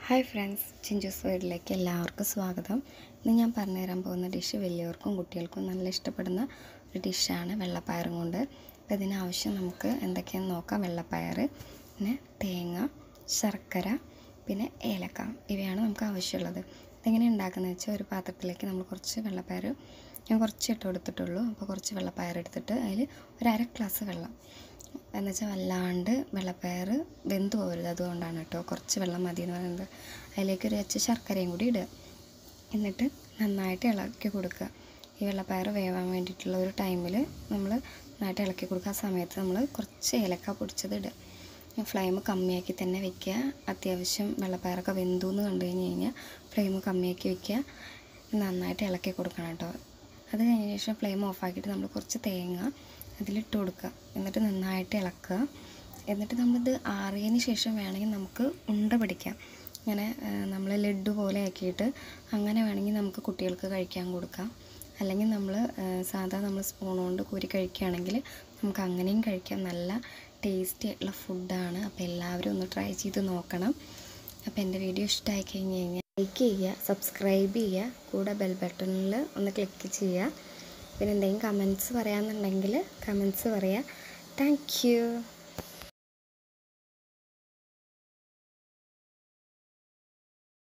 hi friends ചിഞ്ചൂസ് വേർഡിലേക്ക് എല്ലാവർക്കും സ്വാഗതം ഇന്ന് ഞാൻ പറഞ്ഞുതരാൻ പോകുന്ന ഡിഷ് വലിയവർക്കും കുട്ടികൾക്കും നല്ല ഇഷ്ടപ്പെടുന്ന ഒരു ഡിഷാണ് വെള്ളപ്പയറും കൊണ്ട് അപ്പോൾ ഇതിനാവശ്യം നമുക്ക് എന്തൊക്കെയാണെന്ന് നോക്കാം വെള്ളപ്പയർ പിന്നെ തേങ്ങ ശർക്കര പിന്നെ ഏലക്ക ഇവയാണ് നമുക്ക് ആവശ്യമുള്ളത് ഇതെങ്ങനെ ഉണ്ടാക്കുന്നത് വെച്ചാൽ ഒരു പാത്രത്തിലേക്ക് നമ്മൾ കുറച്ച് വെള്ളപ്പയർ ഞാൻ കുറച്ച് ഇട്ട് കൊടുത്തിട്ടുള്ളൂ അപ്പോൾ കുറച്ച് വെള്ളപ്പയർ എടുത്തിട്ട് അതിൽ ഒരു അര ഗ്ലാസ് വെള്ളം എന്ന് വെച്ചാൽ വല്ലാണ്ട് വെള്ളപ്പയർ വെന്ത് പോകരുത് അതുകൊണ്ടാണ് കേട്ടോ കുറച്ച് വെള്ളം മതി എന്ന് പറയുന്നത് അതിലേക്ക് ഒരു അച്ച ശർക്കരയും കൂടി ഇടുക എന്നിട്ട് നന്നായിട്ട് ഇളക്കി കൊടുക്കുക ഈ വെള്ളപ്പയർ വേവാൻ വേണ്ടിയിട്ടുള്ള ഒരു ടൈമിൽ നമ്മൾ നന്നായിട്ട് ഇളക്കി കൊടുക്കുക ആ സമയത്ത് നമ്മൾ കുറച്ച് ഏലക്ക പൊടിച്ചത് ഇടുക ഫ്ലെയിം കമ്മിയാക്കി തന്നെ വെക്കുക അത്യാവശ്യം വെള്ളപ്പയറൊക്കെ വെന്തു എന്ന് കണ്ടു കഴിഞ്ഞ് കഴിഞ്ഞാൽ ഫ്ലെയിം കമ്മിയാക്കി വെക്കുക നന്നായിട്ട് ഇളക്കി കൊടുക്കണം കേട്ടോ അത് കഴിഞ്ഞ ശേഷം ഫ്ലെയിം ഓഫാക്കിയിട്ട് നമ്മൾ കുറച്ച് തേങ്ങ അതിലിട്ട് കൊടുക്കുക എന്നിട്ട് നന്നായിട്ട് ഇളക്കുക എന്നിട്ട് നമ്മളിത് ആറിയതിന് ശേഷം വേണമെങ്കിൽ നമുക്ക് ഉണ്ട പിടിക്കാം ഇങ്ങനെ നമ്മൾ ലഡു പോലെ ആക്കിയിട്ട് അങ്ങനെ വേണമെങ്കിൽ നമുക്ക് കുട്ടികൾക്ക് കഴിക്കാൻ കൊടുക്കാം അല്ലെങ്കിൽ നമ്മൾ സാധാ നമ്മൾ സ്പൂൺ കൊണ്ട് കോരി കഴിക്കുകയാണെങ്കിൽ നമുക്ക് അങ്ങനെയും കഴിക്കാം നല്ല ടേസ്റ്റി ആയിട്ടുള്ള ഫുഡാണ് അപ്പോൾ എല്ലാവരും ഒന്ന് ട്രൈ ചെയ്ത് നോക്കണം അപ്പോൾ എൻ്റെ വീഡിയോ ഇഷ്ടമായി കഴിഞ്ഞ് കഴിഞ്ഞാൽ ലൈക്ക് ചെയ്യുക സബ്സ്ക്രൈബ് ചെയ്യുക കൂടെ ബെൽ ബട്ടണിൽ ഒന്ന് ക്ലിക്ക് ചെയ്യുക പിന്നെ എന്തെങ്കിലും കമൻറ്റ്സ് പറയാമെന്നുണ്ടെങ്കിൽ കമൻറ്റ്സ് പറയുക താങ്ക് യു